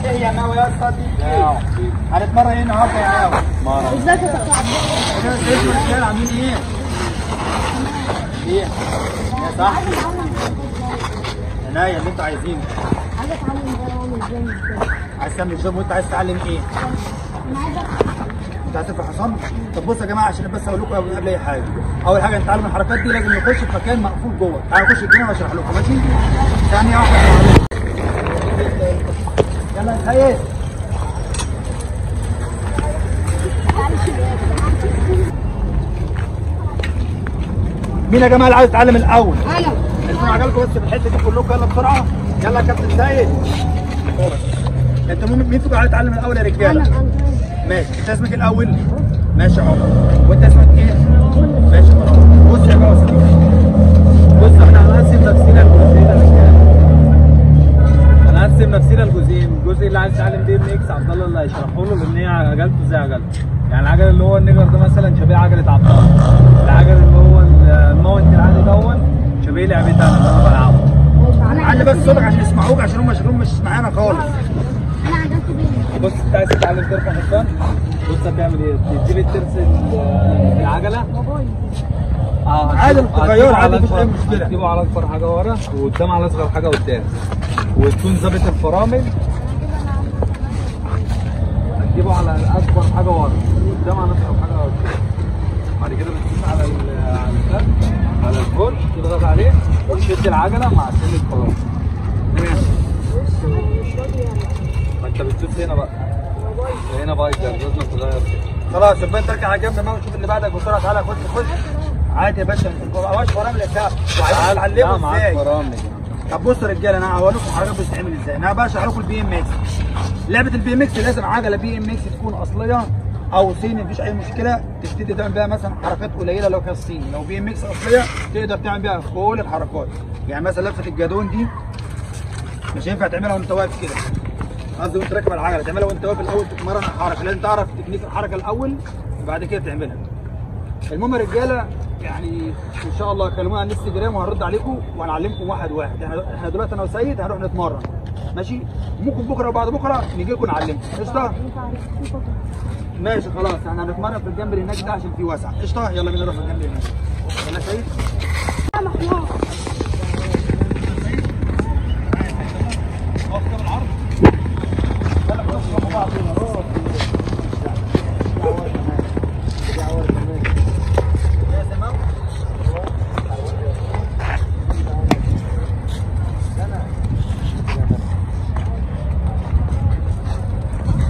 ايه يا ناوي يا اسطى دي هنتمرن ايه النهارده يا ناوي ازيك يا كابتن عبد ايه ازيكم يا رجاله عاملين ايه؟ ايه؟ يا صاحبي عناية اللي انتوا عايزينه عايز اتعلم ده واعمل جيم كده عايز تعمل جيم وانت عايز تتعلم ايه؟ انا عايز انت عايز ترفع حصان؟ طب بصوا يا جماعه عشان بس اقول لكم قبل اي حاجه اول حاجه نتعلم الحركات دي لازم نخش في مكان مقفول جوه تعالوا نخش الجنينه واشرح لكم ماشي؟ ثانيه واحده يلا يا سيد مين يا جماعه اللي عايز يتعلم الاول؟ انا انتوا عجلكم بس في الحته دي كلكم يلا بسرعه يلا يا كابتن سيد انت مين مين فيكم عايز يتعلم الاول يا رجاله؟ انا انا ماشي انت اسمك الاول ماشي يا عمر وانت اسمك ايه ماشي يا عمر بص يا جماعه بص احنا هنقسم نفسنا لجزئين يا رجاله هنقسم نفسنا لجزئين الجزء اللي عايز يتعلم بيه ام اكس عبد الله اللي هيشرحه له لان هي عجلته زي عجلته يعني العجل اللي هو النجر ده مثلا شبيه عجله عبد الله العجل اللي هو الماونت العادي دون شبيه لعبتي انا اللي انا بلعبه علي بس صوتك عشان يسمعوك عشان هم شكلهم مش معانا خالص انا عجلت بيه بص انت عايز تتعلم ترفع حصان بص هتعمل ايه تجيب الترس ال- العجله اه عادي هتجيبه- التغير هتجيبه عادي، على مفيش أي أكبر- مشكلة. هتجيبه على اكبر حاجه ورا وقدام على اصغر حاجه قدام وتكون ظابط الفرامل هتجيبه على اكبر حاجه ورا قدام على اصغر حاجه قدام بعد كده بتدوس على ال- على الكلب على الكل تضغط عليه وتشد العجله مع سن الفرامل ما انت بتدوس هنا بقى هنا بايظه لازم تغير كده خلاص يبقى انت اركع على جنب ما ونشوف اللي بعدك بسرعه تعالى خش خش عادي يا باشا ما بقاش فرامل يا كابتن لا، وهتعلموا معاك ازاي فرامل طب بصوا يا رجاله انا هقول لكم حضرتك بتتعمل ازاي انا بقى اشرح لكم البي ام اكس لعبه البي ام اكس لازم عجله بي ام اكس تكون اصليه او صيني مفيش اي مشكله تبتدي تعمل بيها مثلا حركات قليله لو كانت صيني لو بي ام اكس اصليه تقدر تعمل بيها كل الحركات يعني مثلا لفه الجادون دي مش هينفع تعملها وانت واقف كده قصدي وانت راكب العجله تعملها وانت واقف الاول تتمرن على الحركه لازم تعرف تكنيك الحركه الاول وبعد كده تعملها المهم يا رجاله يعني ان شاء الله كلمونا على الانستجرام وهنرد عليكم وهنعلمكم واحد واحد احنا احنا دلوقتي انا وسيد هنروح نتمرن ماشي ممكن بكره وبعد بكره نيجي لكم نعلمكم قشطه انت عارف في فترة. ماشي خلاص احنا هنتمرن في الجنب اللي هناك ده عشان فيه واسع قشطه يلا بينا نروح في الجنب اللي هناك يلا سيد لا محمود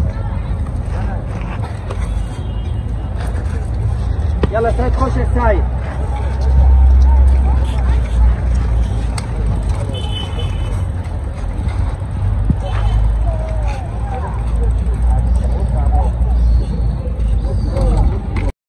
يلا يا سيد خش يا سيد